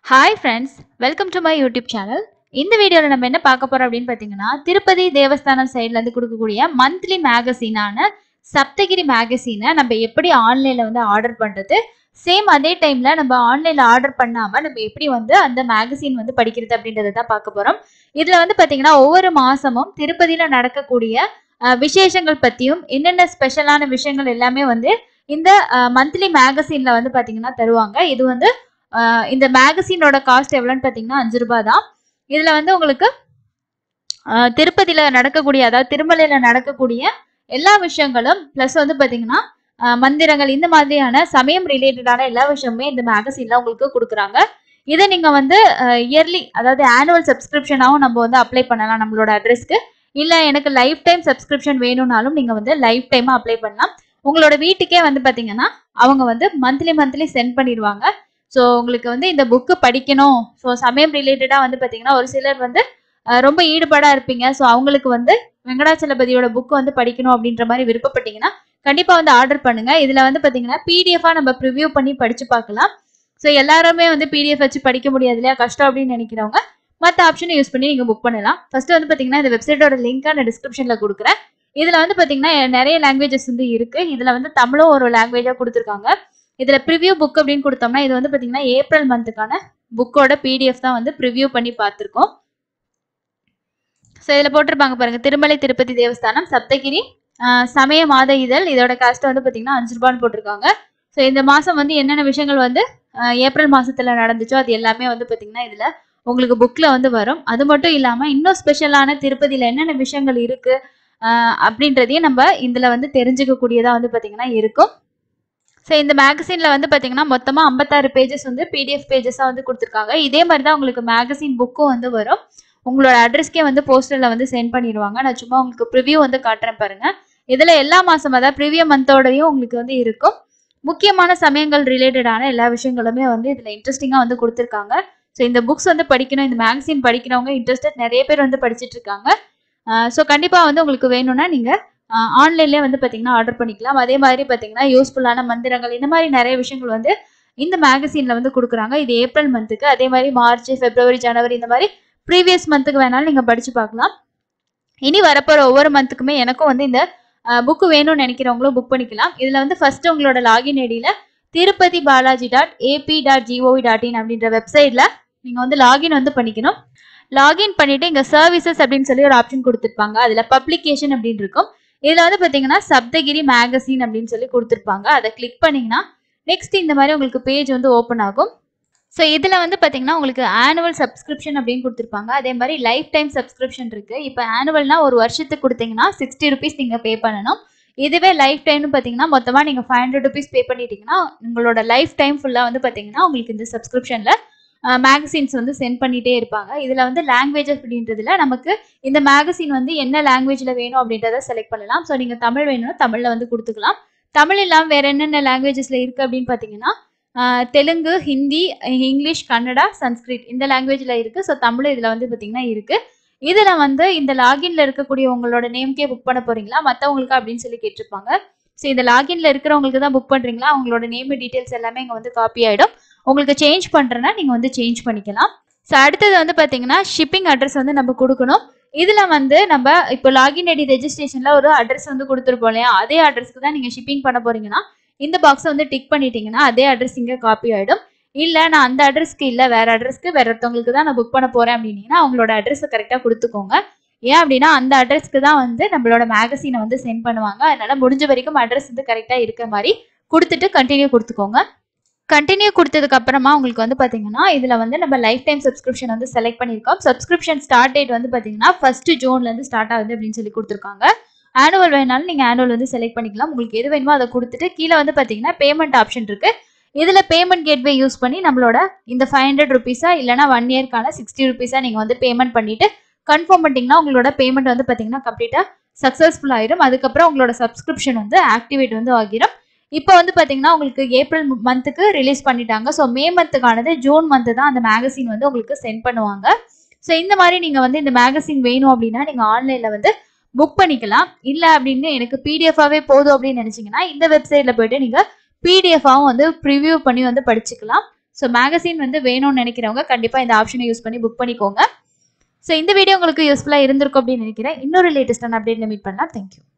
hi friends welcome to my YouTube channel இந்த வீடியோவில் நம்ம என்ன பார்க்க போறோம் அப்படின்னு பார்த்தீங்கன்னா திருப்பதி தேவஸ்தானம் சைட்லேருந்து கொடுக்கக்கூடிய மந்த்லி மேகசீனான சப்தகிரி மேகசீனை நம்ம எப்படி ஆன்லைனில் வந்து ஆர்டர் பண்ணுறது சேம் அதே டைமில் நம்ம ஆன்லைனில் ஆர்டர் பண்ணாமல் நம்ம எப்படி வந்து அந்த மேகசீன் வந்து படிக்கிறது அப்படின்றத தான் பார்க்க போகிறோம் இதில் வந்து பார்த்தீங்கன்னா ஒவ்வொரு மாதமும் திருப்பதியில் நடக்கக்கூடிய அஹ், விசேஷங்கள் பற்றியும் என்னென்ன ஸ்பெஷலான விஷயங்கள் எல்லாமே வந்து இந்த மந்த்லி மேகசீனில் வந்து பார்த்தீங்கன்னா தருவாங்க இது வந்து ஆஹ் இந்த மேகசினோட காஸ்ட் எவ்வளோன்னு பார்த்தீங்கன்னா அஞ்சு ரூபாய் தான் இதில் வந்து உங்களுக்கு ஆஹ் திருப்பதியில் நடக்கக்கூடிய அதாவது திருமலையில் நடக்கக்கூடிய எல்லா விஷயங்களும் ப்ளஸ் வந்து பார்த்தீங்கன்னா ஆஹ் மந்திரங்கள் இந்த மாதிரியான சமயம் ரிலேட்டடான எல்லா விஷயமுமே இந்த மேகசினில் உங்களுக்கு கொடுக்குறாங்க இதை நீங்கள் வந்து இயர்லி அதாவது ஆனுவல் சப்ஸ்கிரிப்ஷனாகவும் நம்ம வந்து அப்ளை பண்ணலாம் நம்மளோட அட்ரஸ்க்கு இல்லை எனக்கு லைஃப் டைம் சப்ஸ்கிரிப்ஷன் வேணும்னாலும் நீங்கள் வந்து லைஃப் டைமாக அப்ளை பண்ணலாம் உங்களோட வீட்டுக்கே வந்து பார்த்தீங்கன்னா அவங்க வந்து மந்த்லி மந்த்லி சென்ட் பண்ணிடுவாங்க ஸோ உங்களுக்கு வந்து இந்த புக்கு படிக்கணும் ஸோ சமயம் ரிலேட்டடாக வந்து பார்த்தீங்கன்னா ஒரு சிலர் வந்து அஹ், ரொம்ப ஈடுபாடாக இருப்பீங்க ஸோ அவங்களுக்கு வந்து வெங்கடாச்சலபதியோட புக்கு வந்து படிக்கணும் அப்படின்ற மாதிரி விருப்பப்பட்டீங்கன்னா கண்டிப்பாக வந்து ஆர்டர் பண்ணுங்க இதில் வந்து பார்த்தீங்கன்னா பிடிஎஃபாக நம்ம ப்ரிவ்யூ பண்ணி படித்து பார்க்கலாம் ஸோ எல்லாருமே வந்து பிடிஎஃப் வச்சு படிக்க முடியாது இல்லையா கஷ்டம் அப்படின்னு நினைக்கிறவங்க மற்ற ஆப்ஷனை யூஸ் பண்ணி நீங்கள் புக் பண்ணலாம் ஃபர்ஸ்ட் வந்து பார்த்தீங்கன்னா இந்த வெப்சைட்டோட லிங்க்காக நான் டிஸ்கிரிப்ஷனில் கொடுக்குறேன் இதில் வந்து பார்த்தீங்கன்னா நிறைய லாங்குவேஜஸ் வந்து இருக்குது இதில் வந்து தமிழும் ஒரு லாங்குவேஜாக கொடுத்துருக்காங்க இதில் ப்ரிவ்யூ புக் அப்படின்னு கொடுத்தோம்னா இது வந்து பார்த்தீங்கன்னா ஏப்ரல் மந்த்துக்கான புக்கோட பிடிஎஃப் தான் வந்து ப்ரிவ்யூ பண்ணி பார்த்துருக்கோம் ஸோ இதில் போட்டிருப்பாங்க பாருங்க திருமலை திருப்பதி தேவஸ்தானம் சப்தகிரி ஆஹ், சமய மாத இதழ் இதோட காஸ்ட் வந்து பார்த்தீங்கன்னா அஞ்சு ரூபான்னு போட்டிருக்காங்க ஸோ இந்த மாதம் வந்து என்னென்ன விஷயங்கள் வந்து ஆஹ், ஏப்ரல் மாசத்துல நடந்துச்சோ அது எல்லாமே வந்து பார்த்தீங்கன்னா இதில் உங்களுக்கு புக்கில் வந்து வரும் அது மட்டும் இல்லாமல் இன்னும் ஸ்பெஷலான திருப்பதியில் என்னென்ன விஷயங்கள் இருக்கு ஆஹ், அப்படின்றதையும் நம்ம இதில் வந்து தெரிஞ்சுக்கக்கூடியதாக வந்து பார்த்தீங்கன்னா இருக்கும் ஸோ இந்த மேகசினில் வந்து பார்த்தீங்கன்னா மொத்தமாக ஐம்பத்தாறு பேஜஸ் வந்து பிடிஎஃப் பேஜஸாக வந்து கொடுத்துருக்காங்க இதே மாதிரி தான் உங்களுக்கு மேகசின் புக்கும் வந்து வரும் உங்களோட அட்ரஸ்க்கே வந்து போஸ்டரில் வந்து சென்ட் பண்ணிடுவாங்க நான் சும்மா உங்களுக்கு ப்ரிவ்யூ வந்து காட்டுறேன் பாருங்க இதில் எல்லா மாதம் அதாவது ப்ரிவியூ மந்தோடையும் உங்களுக்கு வந்து இருக்கும் முக்கியமான சமயங்கள் ரிலேட்டடான எல்லா விஷயங்களுமே வந்து இதில் இன்ட்ரெஸ்டிங்காக வந்து கொடுத்துருக்காங்க ஸோ இந்த புக்ஸ் வந்து படிக்கணும் இந்த மேகசின் படிக்கிறவங்க இன்ட்ரெஸ்டட் நிறைய பேர் வந்து படிச்சிட்டு இருக்காங்க ஸோ கண்டிப்பாக வந்து உங்களுக்கு வேணும்னா நீங்கள் ஆன்லைன்லேயே வந்து பார்த்தீங்கன்னா ஆர்டர் பண்ணிக்கலாம் அதே மாதிரி பார்த்தீங்கன்னா யூஸ்ஃபுல்லான மந்திரங்கள் இந்த மாதிரி நிறைய விஷயங்கள் வந்து இந்த மேகசீனில் வந்து கொடுக்குறாங்க இது ஏப்ரல் மந்த்துக்கு அதே மாதிரி மார்ச் பிப்ரவரி ஜனவரி இந்த மாதிரி ப்ரீவியஸ் மந்த்துக்கு வேணாலும் நீங்கள் படித்து பார்க்கலாம் இனி வரப்போகிற ஒவ்வொரு மந்த்துக்குமே எனக்கும் வந்து இந்த புக்கு வேணும்னு நினைக்கிறவங்களும் புக் பண்ணிக்கலாம் இதில் வந்து ஃபர்ஸ்ட் உங்களோட லாகின் ஐடியில் Tirupati Balaji dot AP dot G O V dot in அப்படின்ற வெப்சைட்டில் நீங்கள் வந்து லாகின் வந்து பண்ணிக்கணும் லாகின் பண்ணிவிட்டு இங்கே சர்வீசஸ் அப்படின்னு சொல்லி ஒரு ஆப்ஷன் கொடுத்துருப்பாங்க அதில் பப்ளிகேஷன் அப்படின்னு இருக்கும் இதில் வந்து பார்த்தீங்கன்னா சப்தகிரி மேகசின் அப்படின்னு சொல்லி கொடுத்துருப்பாங்க அதை கிளிக் பண்ணீங்கன்னா நெக்ஸ்ட் இந்த மாதிரி உங்களுக்கு பேஜ் வந்து ஓப்பன் ஆகும் ஸோ இதில் வந்து பார்த்தீங்கன்னா உங்களுக்கு ஆனுவல் சப்ஸ்கிரிப்ஷன் அப்படின்னு கொடுத்துருப்பாங்க அதே மாதிரி லைஃப் டைம் சப்ஸ்கிரிப்ஷன் இருக்குது இப்போ ஆனுவல்னா ஒரு வருஷத்துக்கு கொடுத்தீங்கன்னா சிக்ஸ்டி ருபீஸ் நீங்கள் பே பண்ணணும் இதுவே லைஃப் டைம்னு பார்த்தீங்கன்னா மொத்தமாக நீங்கள் ஃபைவ் ஹண்ட்ரட் ருபீஸ் பே பண்ணிட்டீங்கன்னா உங்களோட லைஃப் டைம் ஃபுல்லாக வந்து பார்த்தீங்கன்னா உங்களுக்கு இந்த சப்ஸ்கிரிப்ஷனில் மேகசின்ஸ் வந்து சென்ட் பண்ணிட்டே இருப்பாங்க இதில் வந்து லாங்குவேஜஸ் அப்படின்றதுல நமக்கு இந்த மேகசின் வந்து என்ன லாங்குவேஜில் வேணும் அப்படின்றத செலக்ட் பண்ணலாம் ஸோ நீங்கள் தமிழ் வேணும்னா தமிழில் வந்து கொடுத்துக்கலாம் தமிழ் இல்லாமல் வேறு என்னென்ன லாங்குவேஜஸில் இருக்குது அப்படின்னு பார்த்தீங்கன்னா ஆஹ் தெலுங்கு ஹிந்தி இங்கிலீஷ் கன்னடா சன்ஸ்கிரிட் இந்த லாங்குவேஜில் இருக்குது ஸோ தமிழ் இதில் வந்து பார்த்தீங்கன்னா இருக்குது இதில் வந்து இந்த லாகின்ல இருக்கக்கூடிய உங்களோட நேம்க்கே புக் பண்ண போறீங்களா மற்றவங்களுக்கு அப்படின்னு சொல்லி கேட்டிருப்பாங்க ஸோ இந்த லாகின்ல இருக்கிறவங்களுக்கு தான் புக் பண்ணுறீங்களா அவங்களோட நேம் டீட்டெயில்ஸ் எல்லாமே இங்கே வந்து காப்பி ஆகிடும் உங்களுக்கு சேஞ்ச் பண்ணுறேன்னா நீங்கள் வந்து சேஞ்ச் பண்ணிக்கலாம் ஸோ அடுத்தது வந்து பார்த்தீங்கன்னா ஷிப்பிங் அட்ரஸ் வந்து நம்ம கொடுக்கணும் இதில் வந்து நம்ம இப்போ லாகின் ஐடி ரெஜிஸ்ட்ரேஷனில் ஒரு அட்ரஸ் வந்து கொடுத்துருப்போம் இல்லையா அதே அட்ரஸ்க்கு தான் நீங்கள் ஷிப்பிங் பண்ண போறீங்கன்னா இந்த பாக்ஸை வந்து டிக் பண்ணிட்டீங்கன்னா அதே அட்ரஸ் இங்கே காப்பி ஆகிடும் இல்லை நான் அந்த அட்ரஸ்க்கு இல்லை வேற அட்ரஸ்க்கு வேற ஒருத்தவங்களுக்கு தான் நான் புக் பண்ண போகிறேன் அப்படின்னீங்கன்னா அவங்களோட அட்ரஸை கரெக்டாக கொடுத்துக்கோங்க ஏன் அப்படின்னா அந்த அட்ரஸ்க்கு தான் வந்து நம்மளோட மேகசீனை வந்து சென்ட் பண்ணுவாங்க அதனால முடிஞ்ச வரைக்கும் அட்ரஸ் வந்து கரெக்டாக இருக்கிற மாதிரி கொடுத்துட்டு கண்டினியூ கொடுத்துக்கோங்க கண்டினியூ கொடுத்ததுக்கு அப்புறமா உங்களுக்கு வந்து பார்த்தீங்கன்னா இதில் வந்து நம்ம லைஃப் டைம் சப்ஸ்கிரிப்ஷன் வந்து செலக்ட் பண்ணியிருக்கோம் சப்ஸ்கிரிப்ஷன் ஸ்டார்ட் டேட் வந்து பார்த்தீங்கன்னா ஃபர்ஸ்ட் ஜூன்லேருந்து ஸ்டார்ட் ஆகுது அப்படின்னு சொல்லி கொடுத்துருக்காங்க ஆனுவல் வேணாலும் நீங்கள் ஆனுவல் வந்து செலக்ட் பண்ணிக்கலாம் உங்களுக்கு எது வேணுமோ அதை கொடுத்துட்டு கீழே வந்து பார்த்தீங்கன்னா பேமெண்ட் ஆப்ஷன் இருக்கு இதில் பேமெண்ட் கேட்வே யூஸ் பண்ணி நம்மளோட இந்த ஃபைவ் ஹண்ட்ரட் ருபீஸா இல்லைனா ஒன் இயர்க்கான சிக்ஸ்டி ருபீஸா நீங்கள் வந்து பேமெண்ட் பண்ணிட்டு கன்ஃபார்ம் பண்ணிட்டீங்கன்னா உங்களோட பேமெண்ட் வந்து பார்த்தீங்கன்னா கம்ப்ளீட்டாக சக்ஸஸ்ஃபுல் ஆயிரும் அதுக்கப்புறம் உங்களோட சப்ஸ்கிரிப்ஷன் வந்து ஆக்டிவேட் வந்து ஆகிரும் இப்போ வந்து பார்த்தீங்கன்னா உங்களுக்கு ஏப்ரல் மந்த்துக்கு ரிலீஸ் பண்ணிட்டாங்க ஸோ மே மந்த்துக்கானது ஜூன் மந்த்து தான் அந்த மேகசின் வந்து உங்களுக்கு சென்ட் பண்ணுவாங்க ஸோ இந்த மாதிரி நீங்கள் வந்து இந்த மேகசின் வேணும் அப்படின்னா நீங்கள் ஆன்லைனில் வந்து புக் பண்ணிக்கலாம் இல்லை அப்படின்னு எனக்கு பிடிஎஃபாகவே போதும் அப்படின்னு நினச்சிங்கன்னா இந்த வெப்சைட்டில் போயிட்டு நீங்கள் பிடிஎஃபாகவும் வந்து ப்ரிவ்யூ பண்ணி வந்து படிச்சுக்கலாம் ஸோ மேகசின் வந்து வேணும்னு நினைக்கிறவங்க கண்டிப்பாக இந்த ஆப்ஷனை யூஸ் பண்ணி புக் பண்ணிக்கோங்க ஸோ இந்த வீடியோ உங்களுக்கு யூஸ்ஃபுல்லாக இருந்திருக்கும் அப்படின்னு நினைக்கிறேன் இன்னொரு லேட்டஸ்டான அப்டேட்ல மீட் பண்ணலாம் தேங்க்யூ